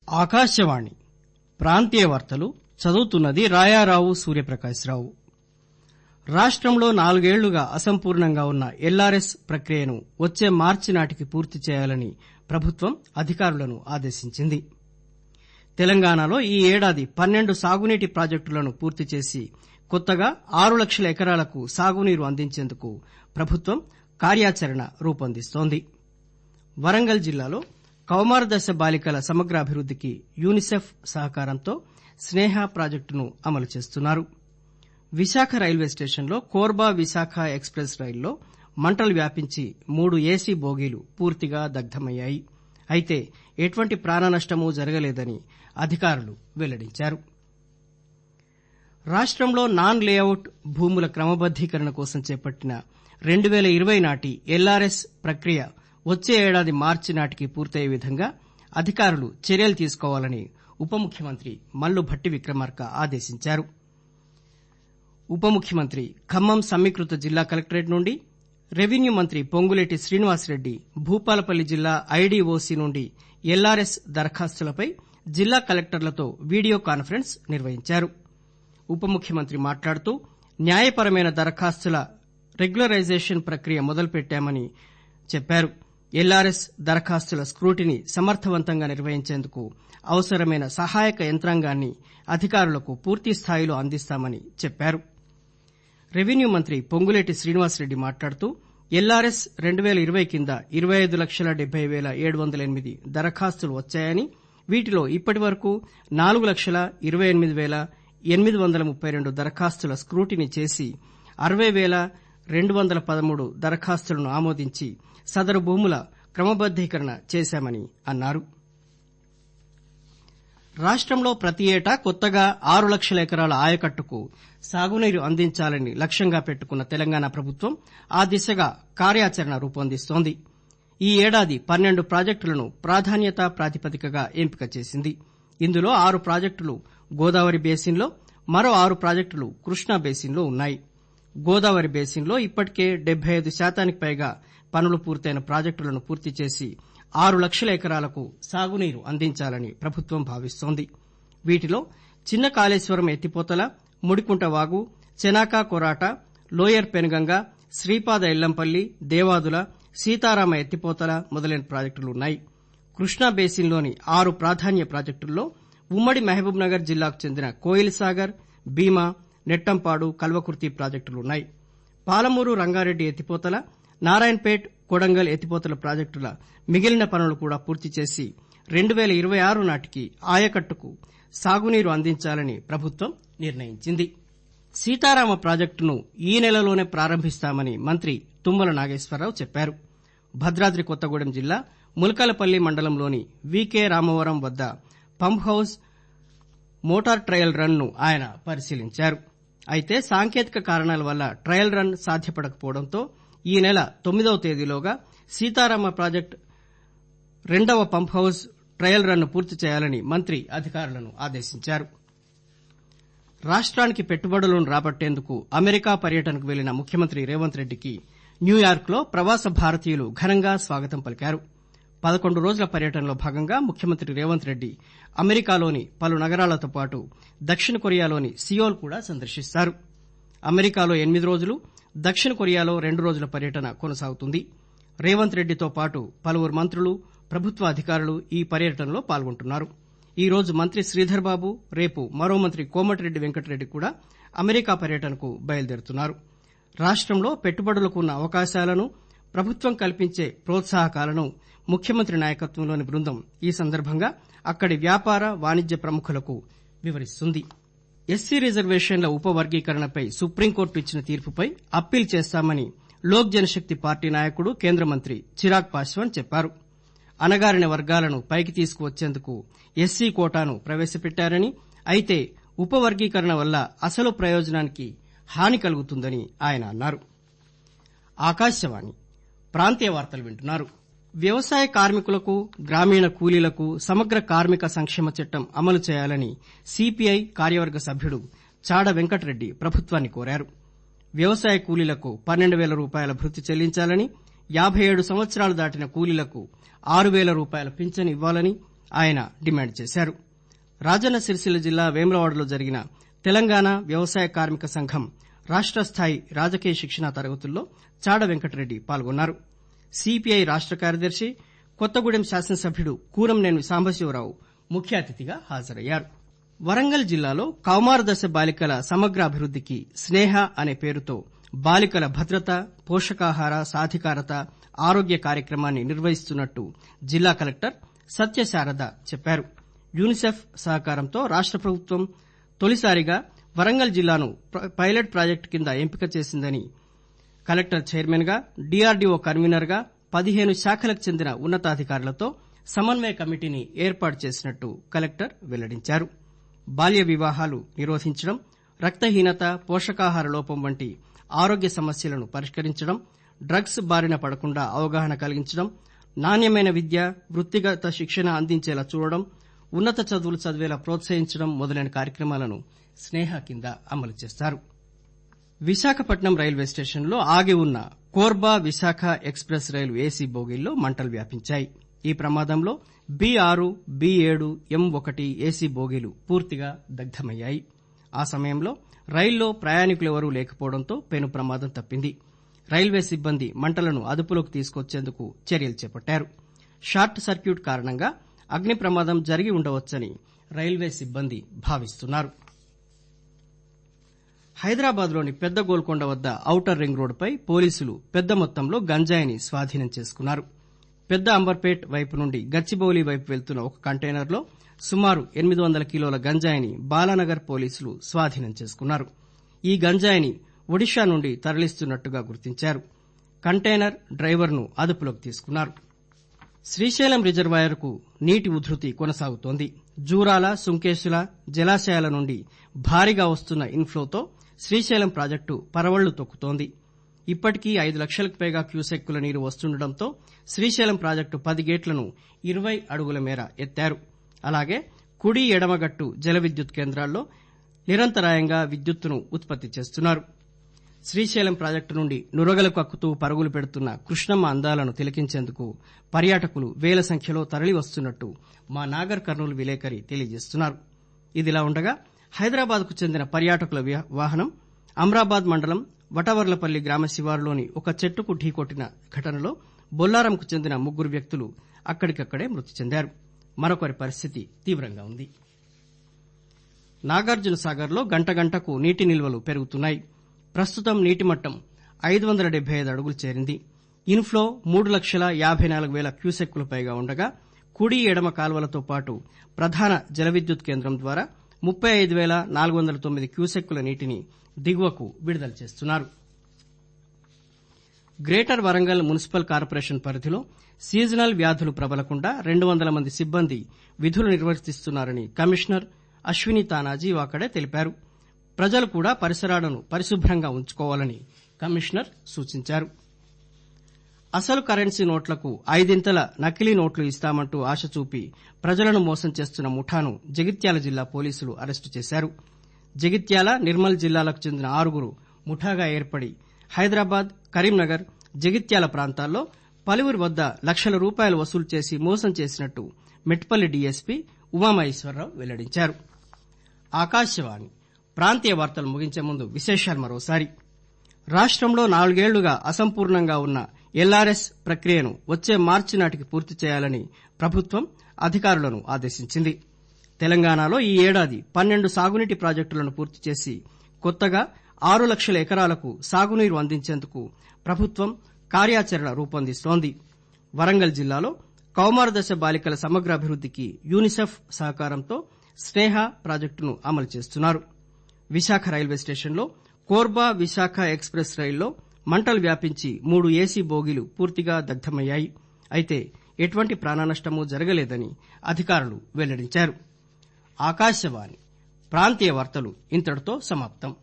ఆకాశవాణి ప్రాంతీయ వార్తలు చదువుతున్నది రాయారావు సూర్యప్రకాశ్రావు రాష్టంలో నాలుగేళ్లుగా అసంపూర్ణంగా ఉన్న ఎల్ఆర్ఎస్ ప్రక్రియను వచ్చే మార్చి నాటికి పూర్తి చేయాలని ప్రభుత్వం అధికారులను ఆదేశించింది తెలంగాణలో ఈ ఏడాది పన్నెండు సాగునీటి ప్రాజెక్టులను పూర్తి చేసి కొత్తగా ఆరు లక్షల ఎకరాలకు సాగునీరు అందించేందుకు ప్రభుత్వం కార్యాచరణ రూపొందిస్తోంది వరంగల్ జిల్లాలో కౌమార దశ బాలికల సమగ్రాభివృద్దికి యూనిసెఫ్ సహకారంతో స్నేహ ప్రాజెక్టును అమలు చేస్తున్నారు విశాఖ రైల్వే స్టేషన్లో కోర్బా విశాఖ ఎక్స్ ప్రెస్ రైల్లో మంటలు వ్యాపించి మూడు ఏసీ బోగీలు పూర్తిగా దగ్దమయ్యాయి అయితే ఎటువంటి ప్రాణనష్టమూ జరగలేదని అధికారులు వెల్లడించారు రాష్టంలో నాన్ లేఅవుట్ భూముల క్రమబద్దీకరణ కోసం చేపట్టిన రెండు పేల ఇరవై నాటి ఎల్ఆర్ఎస్ ప్రక్రియ వచ్చే ఏడాది మార్చి నాటికి పూర్తయ్యే విధంగా అధికారులు చర్యలు తీసుకోవాలని ఉప ముఖ్యమంత్రి మల్లు భట్టి విక్రమార్క ఆదేశించారు ఉప ముఖ్యమంత్రి ఖమ్మం సమీకృత జిల్లా కలెక్టరేట్ నుండి రెవెన్యూ మంత్రి పొంగులేటి శ్రీనివాసరెడ్డి భూపాలపల్లి జిల్లా ఐడీఓసీ నుండి ఎల్ఆర్ఎస్ దరఖాస్తులపై జిల్లా కలెక్టర్లతో వీడియో కాన్ఫరెన్స్ నిర్వహించారు ఉప ముఖ్యమంత్రి మాట్లాడుతూ న్యాయపరమైన దరఖాస్తుల రెగ్యులరైజేషన్ ప్రక్రియ మొదలుపెట్టామని చెప్పారు ఎల్ఆర్ఎస్ దరఖాస్తుల స్క్రూటిని సమర్థవంతంగా నిర్వహించేందుకు అవసరమైన సహాయక యంత్రాంగాన్ని అధికారులకు పూర్తి స్థాయిలో అందిస్తామని చెప్పారు రెవెన్యూ మంత్రి పొంగులేటి శ్రీనివాసరెడ్డి మాట్లాడుతూ ఎల్ఆర్ఎస్ రెండు పేల ఇరవై కింద ఇరవై ఐదు లక్షల డెబ్బై పేల ఏడు వందల ఎనిమిది దరఖాస్తులు వచ్చాయని వీటిలో ఇప్పటి వరకు నాలుగు లక్షల ఇరవై ఎనిమిది పేల ఎనిమిది వందల ముప్పై రెండు దరఖాస్తుల స్క్రూటినీ చేసి అరవై పేల రెండు వందల పదమూడు దరఖాస్తులను ఆమోదించి సదరు భూముల క్రమబద్దీకరణ చేశామని అన్నారు రాష్టంలో ప్రతి ఏటా కొత్తగా ఆరు లక్షల ఎకరాల ఆయకట్టుకు సాగునీరు అందించాలని లక్ష్యంగా పెట్టుకున్న తెలంగాణ ప్రభుత్వం ఆ దిశగా కార్యాచరణ రూపొందిస్తోంది ఈ ఏడాది పన్నెండు ప్రాజెక్టులను ప్రాధాన్యతా ప్రాతిపదికగా ఎంపిక చేసింది ఇందులో ఆరు ప్రాజెక్టులు గోదావరి బేసిన్లో మరో ఆరు ప్రాజెక్టులు కృష్ణా బేసిన్లో ఉన్నాయి గోదావరి బేసిన్లో ఇప్పటికే డెబ్బై ఐదు శాతానికి పైగా పనులు పూర్తయిన ప్రాజెక్టులను పూర్తి చేసి ఆరు లక్షల ఎకరాలకు సాగునీరు అందించాలని ప్రభుత్వం భావిస్తోంది వీటిలో చిన్న కాళేశ్వరం ఎత్తిపోతల ముడికుంట వాగు చెనాకా కొరాట లోయర్ పెనుగంగ శ్రీపాద ఎల్లంపల్లి దేవాదుల సీతారామ ఎత్తిపోతల మొదలైన ప్రాజెక్టులున్నాయి కృష్ణా బేసిన్లోని ఆరు ప్రాధాన్య ప్రాజెక్టుల్లో ఉమ్మడి మహబూబ్ నగర్ జిల్లాకు చెందిన కోయిల్సాగర్ భీమా నెట్టంపాడు కల్వకుర్తి ప్రాజెక్టులున్నాయి పాలమూరు రంగారెడ్డి ఎత్తిపోతల నారాయణపేట్ కొడంగల్ ఎత్తిపోతల ప్రాజెక్టుల మిగిలిన పనులు కూడా పూర్తి చేసి రెండు పేల ఇరవై ఆరు నాటికి ఆయకట్టుకు సాగునీరు అందించాలని ప్రభుత్వం నిర్ణయించింది సీతారామ ప్రాజెక్టును ఈ నెలలోనే ప్రారంభిస్తామని మంత్రి తుమ్మల నాగేశ్వరరావు చెప్పారు భద్రాద్రి కొత్తగూడెం జిల్లా ములకలపల్లి మండలంలోని వీకే రామవరం వద్ద pump house motor trial run ను ఆయన పరిశీలించారు అయితే సాంకేతిక కారణాల వల్ల ట్రయల్ రన్ సాధ్యపడకపోవడంతో ఈ నెల తొమ్మిదవ తేదీలోగా సీతారామ ప్రాజెక్టు రెండవ పంప్ హౌస్ ట్రయల్ రన్ ను పూర్తి చేయాలని మంత్రి అధికారులను ఆదేశించారు రాష్ట్రానికి పెట్టుబడులను రాబట్టేందుకు అమెరికా పర్యటనకు వెళ్లిన ముఖ్యమంత్రి రేవంత్ రెడ్డికి న్యూయార్క్ లో ప్రవాస భారతీయులు ఘనంగా స్వాగతం పలికారు పదకొండు రోజుల పర్యటనలో భాగంగా ముఖ్యమంత్రి రేవంత్ రెడ్డి అమెరికాలోని పలు నగరాలతో పాటు దక్షిణ కొరియాలోని సియోల్ కూడా సందర్శిస్తారు అమెరికాలో ఎనిమిది రోజులు దక్షిణ కొరియాలో రెండు రోజుల పర్యటన కొనసాగుతుంది రేవంత్ రెడ్డితో పాటు పలువురు మంత్రులు ప్రభుత్వ అధికారులు ఈ పర్యటనలో పాల్గొంటున్నారు ఈ రోజు మంత్రి శ్రీధర్ బాబు రేపు మరో మంత్రి కోమటిరెడ్డి వెంకటరెడ్డి కూడా అమెరికా పర్యటనకు బయలుదేరుతున్నారు రాష్టంలో పెట్టుబడులకు ఉన్న అవకాశాలను ప్రభుత్వం కల్పించే ప్రోత్సాహకాలను ముఖ్యమంత్రి నాయకత్వంలోని బృందం ఈ సందర్భంగా అక్కడి వ్యాపార వాణిజ్య ప్రముఖులకు వివరిస్తుంది ఎస్సీ రిజర్వేషన్ల ఉపవర్గీకరణపై సుప్రీంకోర్టు ఇచ్చిన తీర్పుపై అప్పీల్ చేస్తామని లోక్ జనశక్తి పార్టీ నాయకుడు కేంద్ర మంత్రి చిరాగ్ పాశ్వాన్ చెప్పారు అణగారిన వర్గాలను పైకి తీసుకువచ్చేందుకు ఎస్సీ కోటాను ప్రవేశపెట్టారని అయితే ఉపవర్గీకరణ వల్ల అసలు ప్రయోజనానికి హాని కలుగుతుందని ఆయన అన్నారు ఆకాశవాణి ప్రాంతీయ వార్తలు వింటున్నారు వ్యవసాయ కార్మికులకు గ్రామీణ కూలీలకు సమగ్ర కార్మిక సంక్షేమ చట్టం అమలు చేయాలని సిపిఐ కార్యవర్గ సభ్యుడు చాడ వెంకటరెడ్డి ప్రభుత్వాన్ని కోరారు వ్యవసాయ కూలీలకు పన్నెండు వేల రూపాయల భృతి చెల్లించాలని యాబై ఏడు సంవత్సరాలు దాటిన కూలీలకు ఆరు వేల రూపాయల పింఛను ఇవ్వాలని ఆయన డిమాండ్ చేశారు రాజన్న సిరిసిల్ల జిల్లా వేములవాడలో జరిగిన తెలంగాణ వ్యవసాయ కార్మిక సంఘం రాష్ట స్థాయి రాజకీయ శిక్షణా తరగతుల్లో చాడ వెంకటరెడ్డి పాల్గొన్నారు సిపిఐ రాష్ట కార్యదర్శి కొత్తగూడెం శాసనసభ్యుడు కూరంనేని సాంబశివరావు ముఖ్య అతిథిగా హాజరయ్యారు వరంగల్ జిల్లాలో కౌమార దశ బాలికల సమగ్ర అభివృద్దికి స్నేహ అనే పేరుతో బాలికల భద్రత పోషకాహార సాధికారత ఆరోగ్య కార్యక్రమాన్ని నిర్వహిస్తున్నట్టు జిల్లా కలెక్టర్ సత్యశారద చెప్పారు యూనిసెఫ్ సహకారంతో రాష్ట ప్రభుత్వం తొలిసారిగా వరంగల్ జిల్లాను పైలట్ ప్రాజెక్టు కింద ఎంపిక చేసిందని కలెక్టర్ చైర్మన్ గా డీఆర్డీఓ కన్వీనర్ గా పదిహేను శాఖలకు చెందిన ఉన్నతాధికారులతో సమన్వయ కమిటీని ఏర్పాటు చేసినట్టు కలెక్టర్ వెల్లడించారు బాల్య వివాహాలు నిరోధించడం రక్తహీనత పోషకాహార లోపం వంటి ఆరోగ్య సమస్యలను పరిష్కరించడం డ్రగ్స్ బారిన పడకుండా అవగాహన కలిగించడం నాణ్యమైన విద్య వృత్తిగత శిక్షణ అందించేలా చూడడం ఉన్నత చదువులు చదివేలా ప్రోత్సహించడం మొదలైన కార్యక్రమాలను స్నేహ కింద అమలు చేస్తారు విశాఖపట్నం రైల్వే స్టేషన్లో ఆగి ఉన్న కోర్బా విశాఖ ఎక్స్ప్రెస్ రైలు ఏసీ బోగీల్లో మంటలు వ్యాపించాయి ఈ ప్రమాదంలో బి ఆరు బి ఏడు ఎం ఒకటి ఏసీ బోగీలు పూర్తిగా దగ్ధమయ్యాయి ఆ సమయంలో రైల్లో ప్రయాణికులెవరూ లేకపోవడంతో పెను ప్రమాదం తప్పింది రైల్వే సిబ్బంది మంటలను అదుపులోకి తీసుకొచ్చేందుకు చర్యలు చేపట్టారు షార్ట్ సర్క్యూట్ కారణంగా అగ్ని ప్రమాదం జరిగి ఉండవచ్చని రైల్వే సిబ్బంది భావిస్తున్నారు హైదరాబాద్లోని పెద్ద గోల్కొండ వద్ద ఔటర్ రింగ్ రోడ్డుపై పోలీసులు పెద్ద మొత్తంలో గంజాయిని స్వాధీనం చేసుకున్నారు పెద్ద అంబర్పేట్ వైపు నుండి గచ్చిబౌలి వైపు వెళ్తున్న ఒక కంటైనర్లో సుమారు ఎనిమిది వందల కిలోల గంజాయిని బాలానగర్ పోలీసులు స్వాధీనం చేసుకున్నారు ఈ గంజాయిని ఒడిషా నుండి తరలిస్తున్నట్టుగా గుర్తించారు కంటైనర్ డ్రైవర్ను అదుపులోకి తీసుకున్నారు శ్రీశైలం రిజర్వాయర్కు నీటి ఉధృతి కొనసాగుతోంది జూరాల సుంకేశుల జలాశయాల నుండి భారీగా వస్తున్న ఇన్ఫ్లోతో శ్రీశైలం ప్రాజెక్టు పరవళ్లు తొక్కుతోంది ఇప్పటికీ ఐదు లక్షలకు పైగా క్యూసెక్కుల నీరు వస్తుండటంతో శ్రీశైలం ప్రాజెక్టు పది గేట్లను ఇరవై అడుగుల మేర ఎత్తారు అలాగే కుడి ఎడమగట్టు జల విద్యుత్ కేంద్రాల్లో నిరంతరాయంగా విద్యుత్తును ఉత్పత్తి చేస్తున్నారు శ్రీశైలం ప్రాజెక్టు నుండి నురగలు కక్కుతూ పరుగులు పెడుతున్న కృష్ణమ్మ అందాలను తిలకించేందుకు పర్యాటకులు వేల సంఖ్యలో తరలి వస్తున్నట్టు మా నాగర్ కర్నూలు విలేకరి తెలియజేస్తున్నారు ఇదిలా ఉండగా హైదరాబాద్ కు చెందిన పర్యాటకుల వాహనం అమ్రాబాద్ మండలం వటవర్లపల్లి గ్రామ శివారులోని ఒక చెట్టుకు ఢీకొట్టిన ఘటనలో బొల్లారంకు చెందిన ముగ్గురు వ్యక్తులు అక్కడికక్కడే మృతి చెందారు మరొకరి పరిస్థితి తీవ్రంగా ఉంది నాగార్జున సాగర్ లో గంట గంటకు నీటి నిల్వలు పెరుగుతున్నాయి ప్రస్తుతం నీటి మట్టం ఐదు వందల డెబ్బై ఐదు అడుగులు చేరింది ఇన్ఫ్లో మూడు లక్షల యాబై నాలుగు వేల క్యూసెక్కులు పైగా ఉండగా కుడి ఎడమ కాల్వలతో పాటు ప్రధాన జల విద్యుత్ కేంద్రం ద్వారా ముప్పై ఐదు వేల నాలుగు వందల తొమ్మిది క్యూసెక్కుల నీటిని దిగువకు విడుదల చేస్తున్నారు గ్రేటర్ వరంగల్ మున్సిపల్ కార్పొరేషన్ పరిధిలో సీజనల్ వ్యాధులు ప్రబలకుండా రెండు వందల మంది సిబ్బంది విధులు నిర్వర్తిస్తున్నారని కమిషనర్ అశ్విని తానాజీ వాకడే తెలిపారు ప్రజలు కూడా పరిసరాలను పరిశుభ్రంగా ఉంచుకోవాలని కమిషనర్ సూచించారు అసలు కరెన్సీ నోట్లకు ఐదింతల నకిలీ నోట్లు ఇస్తామంటూ ఆశ చూపి ప్రజలను మోసం చేస్తున్న ముఠాను జగిత్యాల జిల్లా పోలీసులు అరెస్టు చేశారు జగిత్యాల నిర్మల్ జిల్లాలకు చెందిన ఆరుగురు ముఠాగా ఏర్పడి హైదరాబాద్ కరీంనగర్ జగిత్యాల ప్రాంతాల్లో పలువురి వద్ద లక్షల రూపాయలు వసూలు చేసి మోసం చేసినట్టు మెట్పల్లి డీఎస్పీ ఉమామహేశ్వరరావు వెల్లడించారు ఆకాశవాణి ప్రాంతీయ వార్తలు ముగించే ముందు విశేషాలు మరోసారి రాష్టంలో నాలుగేళ్లుగా అసంపూర్ణంగా ఉన్న ఎల్ఆర్ఎస్ ప్రక్రియను వచ్చే మార్చి నాటికి పూర్తి చేయాలని ప్రభుత్వం అధికారులను ఆదేశించింది తెలంగాణలో ఈ ఏడాది పన్నెండు సాగునీటి ప్రాజెక్టులను పూర్తి చేసి కొత్తగా ఆరు లక్షల ఎకరాలకు సాగునీరు అందించేందుకు ప్రభుత్వం కార్యాచరణ రూపొందిస్తోంది వరంగల్ జిల్లాలో కౌమార దశ బాలికల సమగ్ర అభివృద్దికి యూనిసెఫ్ సహకారంతో స్నేహ ప్రాజెక్టును అమలు చేస్తున్నారు విశాఖ రైల్వే స్టేషన్లో కోర్బా విశాఖ ఎక్స్ప్రెస్ రైల్లో మంటలు వ్యాపించి మూడు ఏసీ బోగీలు పూర్తిగా దగ్ధమయ్యాయి అయితే ఎటువంటి ప్రాణనష్టమూ జరగలేదని అధికారులు వెల్లడించారు ఆకాశవాణి ప్రాంతీయ వార్తలు ఇంతటితో సమాప్తం